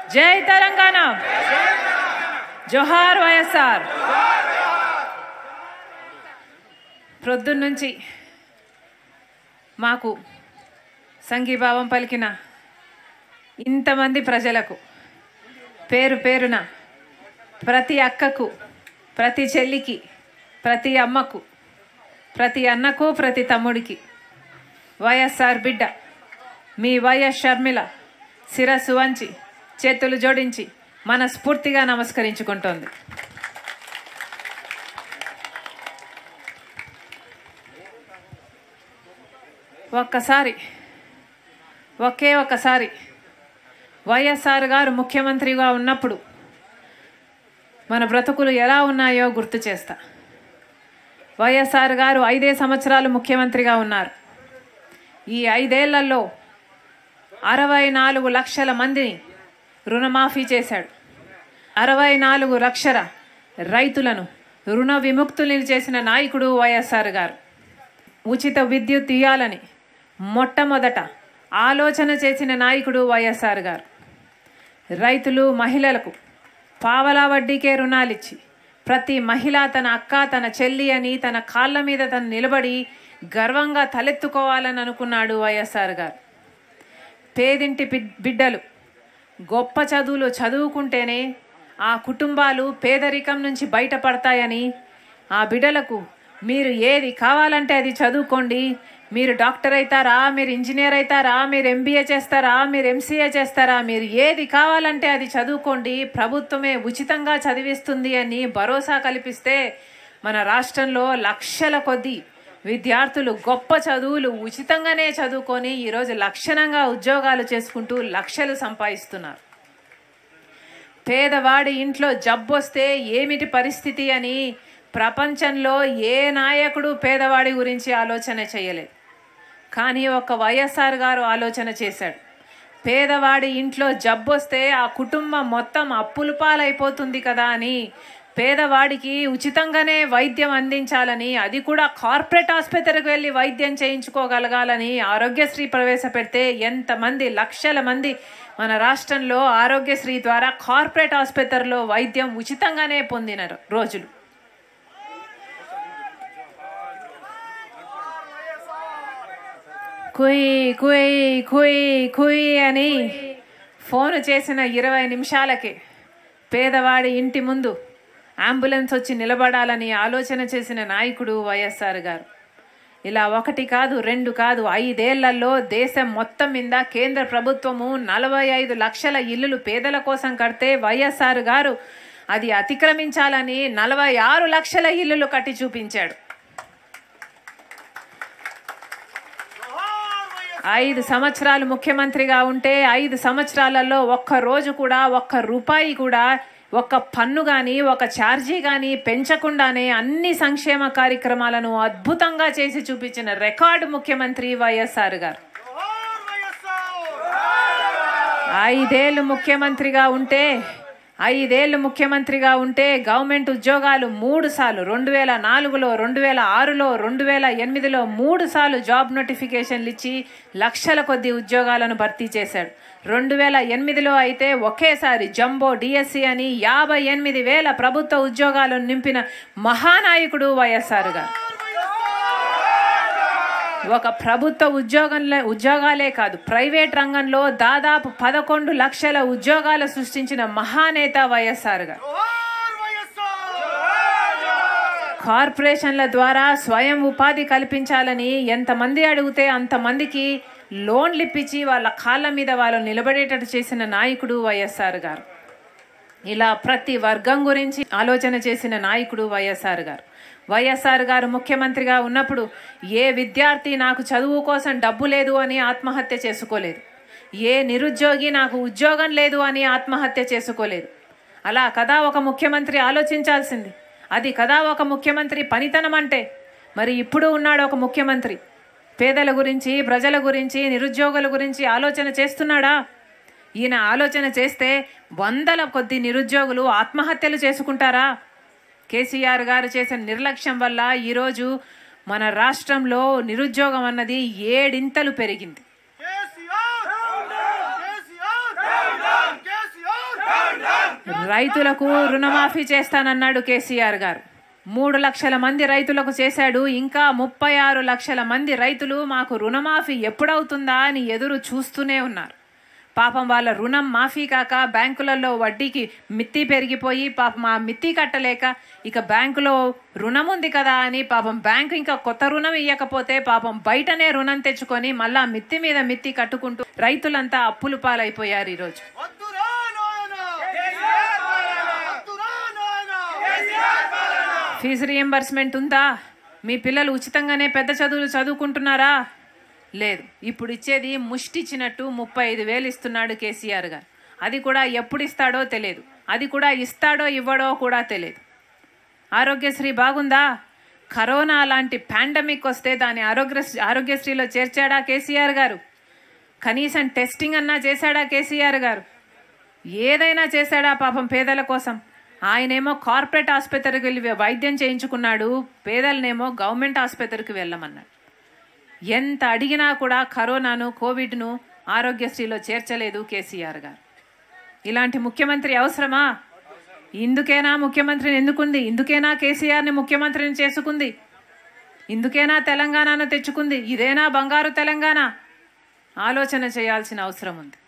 జై తెలంగాణ జోహార్ వైఎస్ఆర్ ప్రొద్దున్నుంచి మాకు సంఘీభావం పలికిన ఇంతమంది ప్రజలకు పేరు పేరున ప్రతి అక్కకు ప్రతి చెల్లికి ప్రతి అమ్మకు ప్రతి అన్నకు ప్రతి తమ్ముడికి వైఎస్ఆర్ బిడ్డ మీ వైఎస్ షర్మిల శిరస్సు వంచి చేతులు జోడించి మనస్ఫూర్తిగా నమస్కరించుకుంటోంది ఒక్కసారి ఒకే ఒక్కసారి వైఎస్ఆర్ గారు ముఖ్యమంత్రిగా ఉన్నప్పుడు మన బ్రతుకులు ఎలా ఉన్నాయో గుర్తు చేస్తా వైఎస్ఆర్ గారు ఐదే సంవత్సరాలు ముఖ్యమంత్రిగా ఉన్నారు ఈ ఐదేళ్లలో అరవై నాలుగు లక్షల మందిని రుణమాఫీ చేశాడు అరవై నాలుగు లక్షల రైతులను రుణ విముక్తుల్ని చేసిన నాయకుడు వైఎస్ఆర్ గారు ఉచిత విద్యుత్ ఇవ్వాలని మొట్టమొదట ఆలోచన చేసిన నాయకుడు వైఎస్ఆర్ గారు రైతులు మహిళలకు పావలా వడ్డీకే రుణాలిచ్చి ప్రతి మహిళ తన అక్క తన చెల్లి అని తన కాళ్ళ మీద తను నిలబడి గర్వంగా తలెత్తుకోవాలని అనుకున్నాడు వైఎస్ఆర్ గారు పేదింటి బిడ్- బిడ్డలు గొప్ప చదువులు చదువుకుంటేనే ఆ కుటుంబాలు పేదరికం నుంచి బయటపడతాయని ఆ బిడ్డలకు మీరు ఏది కావాలంటే అది చదువుకోండి మీరు డాక్టర్ అవుతారా మీరు ఇంజనీర్ అవుతారా మీరు ఎంబీఏ చేస్తారా మీరు ఎంసీఏ చేస్తారా మీరు ఏది కావాలంటే అది చదువుకోండి ప్రభుత్వమే ఉచితంగా చదివిస్తుంది అని భరోసా కల్పిస్తే మన రాష్ట్రంలో లక్షల కొద్దీ విద్యార్థులు గొప్ప చదువులు ఉచితంగానే చదువుకొని ఈరోజు లక్షణంగా ఉద్యోగాలు చేసుకుంటూ లక్షలు సంపాదిస్తున్నారు పేదవాడి ఇంట్లో జబ్బొస్తే ఏమిటి పరిస్థితి అని ప్రపంచంలో ఏ నాయకుడు పేదవాడి గురించి ఆలోచన చేయలేదు కానీ ఒక వైఎస్ఆర్ గారు ఆలోచన చేశాడు పేదవాడి ఇంట్లో జబ్బొస్తే ఆ కుటుంబం మొత్తం అప్పుల పాలైపోతుంది కదా అని పేదవాడికి ఉచితంగానే వైద్యం అందించాలని అది కూడా కార్పొరేట్ ఆసుపత్రికి వెళ్ళి వైద్యం చేయించుకోగలగాలని ఆరోగ్యశ్రీ ప్రవేశపెడితే ఎంతమంది లక్షల మంది మన రాష్ట్రంలో ఆరోగ్యశ్రీ ద్వారా కార్పొరేట్ ఆసుపత్రిలో వైద్యం ఉచితంగానే పొందిన రోజులు కుయ్ కుయ్ కుయ్ కుయ్ అని ఫోన్ చేసిన ఇరవై నిమిషాలకే పేదవాడి ఇంటి ముందు అంబులెన్స్ వచ్చి నిలబడాలని ఆలోచన చేసిన నాయకుడు వైఎస్ఆర్ గారు ఇలా ఒకటి కాదు రెండు కాదు ఐదేళ్లలో దేశం మొత్తం మీద కేంద్ర ప్రభుత్వము నలభై ఐదు లక్షల ఇల్లులు పేదల కోసం కడితే వైఎస్ఆర్ గారు అది అతిక్రమించాలని నలభై ఆరు లక్షల ఇల్లులు కట్టి చూపించాడు ఐదు సంవత్సరాలు ముఖ్యమంత్రిగా ఉంటే ఐదు సంవత్సరాలలో ఒక్క రోజు కూడా ఒక్క రూపాయి కూడా ఒక్క పన్ను కానీ ఒక ఛార్జీ కానీ పెంచకుండానే అన్ని సంక్షేమ కార్యక్రమాలను అద్భుతంగా చేసి చూపించిన రికార్డు ముఖ్యమంత్రి వైఎస్ఆర్ గారు ఐదేళ్ళు ముఖ్యమంత్రిగా ఉంటే ఐదేళ్ళు ముఖ్యమంత్రిగా ఉంటే గవర్నమెంట్ ఉద్యోగాలు మూడు సార్లు రెండు వేల నాలుగులో రెండు వేల ఆరులో రెండు వేల ఎనిమిదిలో మూడు సార్లు జాబ్ నోటిఫికేషన్లు ఇచ్చి లక్షల కొద్ది ఉద్యోగాలను భర్తీ చేశాడు రెండు వేల ఎనిమిదిలో అయితే ఒకేసారి జంబో డిఎస్సి అని యాభై ఎనిమిది వేల ప్రభుత్వ ఉద్యోగాలను నింపిన మహానాయకుడు వైఎస్ఆర్ గారు ఒక ప్రభుత్వ ఉద్యోగంలో ఉద్యోగాలే కాదు ప్రైవేట్ రంగంలో దాదాపు పదకొండు లక్షల ఉద్యోగాలు సృష్టించిన మహానేత వైఎస్ఆర్ గారు కార్పొరేషన్ల ద్వారా స్వయం ఉపాధి కల్పించాలని ఎంతమంది అడిగితే అంతమందికి లోన్లు ఇప్పించి వాళ్ళ కాళ్ళ మీద వాళ్ళు నిలబడేటట్టు చేసిన నాయకుడు వైఎస్ఆర్ గారు ఇలా ప్రతి వర్గం గురించి ఆలోచన చేసిన నాయకుడు వైఎస్ఆర్ గారు వైఎస్ఆర్ గారు ముఖ్యమంత్రిగా ఉన్నప్పుడు ఏ విద్యార్థి నాకు చదువు కోసం డబ్బు లేదు అని ఆత్మహత్య చేసుకోలేదు ఏ నిరుద్యోగి నాకు ఉద్యోగం లేదు అని ఆత్మహత్య చేసుకోలేదు అలా కదా ఒక ముఖ్యమంత్రి ఆలోచించాల్సింది అది కదా ఒక ముఖ్యమంత్రి పనితనం అంటే మరి ఇప్పుడు ఉన్నాడు ఒక ముఖ్యమంత్రి పేదల గురించి ప్రజల గురించి నిరుద్యోగుల గురించి ఆలోచన చేస్తున్నాడా ఈయన ఆలోచన చేస్తే వందల కొద్ది నిరుద్యోగులు ఆత్మహత్యలు చేసుకుంటారా కేసీఆర్ గారు చేసిన నిర్లక్ష్యం వల్ల ఈరోజు మన రాష్ట్రంలో నిరుద్యోగం అన్నది ఏడింతలు పెరిగింది కేసీఆర్ కేసీఆర్ కేసీఆర్ రైతులకు రుణమాఫీ చేస్తానన్నాడు కేసీఆర్ గారు మూడు లక్షల మంది రైతులకు చేశాడు ఇంకా ముప్పై ఆరు లక్షల మంది రైతులు మాకు రుణమాఫీ ఎప్పుడవుతుందా అని ఎదురు చూస్తూనే ఉన్నారు పాపం వాళ్ళ రుణం మాఫీ కాక బ్యాంకులలో వడ్డీకి మిత్తి పెరిగిపోయి పాపం ఆ మిత్తి కట్టలేక ఇక బ్యాంకులో రుణం ఉంది కదా అని పాపం బ్యాంకు ఇంకా కొత్త రుణం ఇవ్వకపోతే పాపం బయటనే రుణం తెచ్చుకొని మళ్ళా మిత్తి మీద మిత్తి కట్టుకుంటూ రైతులంతా అప్పులు పాలైపోయారు ఈరోజు వద్దురా నాయనా వద్దురా నాయనా ఫీజు రియంబర్స్మెంట్ ఉందా మీ పిల్లలు ఉచితంగానే పెద్ద చదువులు చదువుకుంటున్నారా లేదు ఇప్పుడు ఇచ్చేది ముష్టిచ్చినట్టు ముప్పై ఐదు వేలు ఇస్తున్నాడు కేసీఆర్ గారు అది కూడా ఎప్పుడు ఇస్తాడో తెలియదు అది కూడా ఇస్తాడో ఇవ్వడో కూడా తెలియదు ఆరోగ్యశ్రీ బాగుందా కరోనా లాంటి పాండమిక్ వస్తే దాని ఆరోగ్య ఆరోగ్యశ్రీలో చేర్చాడా కేసీఆర్ గారు కనీసం టెస్టింగ్ అన్నా చేశాడా కేసీఆర్ గారు ఏదైనా చేశాడా పాపం పేదల కోసం ఆయనేమో కార్పొరేట్ ఆసుపత్రికి వెళ్ళి వైద్యం చేయించుకున్నాడు పేదలనేమో గవర్నమెంట్ ఆసుపత్రికి వెళ్ళమన్నాడు ఎంత అడిగినా కూడా కరోనాను కోవిడ్ను ఆరోగ్యశ్రీలో చేర్చలేదు కేసీఆర్ గారు ఇలాంటి ముఖ్యమంత్రి అవసరమా ఇందుకేనా ముఖ్యమంత్రిని ఎందుకుంది ఇందుకేనా కేసీఆర్ని ముఖ్యమంత్రిని చేసుకుంది ఇందుకేనా తెలంగాణను తెచ్చుకుంది ఇదేనా బంగారు తెలంగాణ ఆలోచన చేయాల్సిన అవసరం ఉంది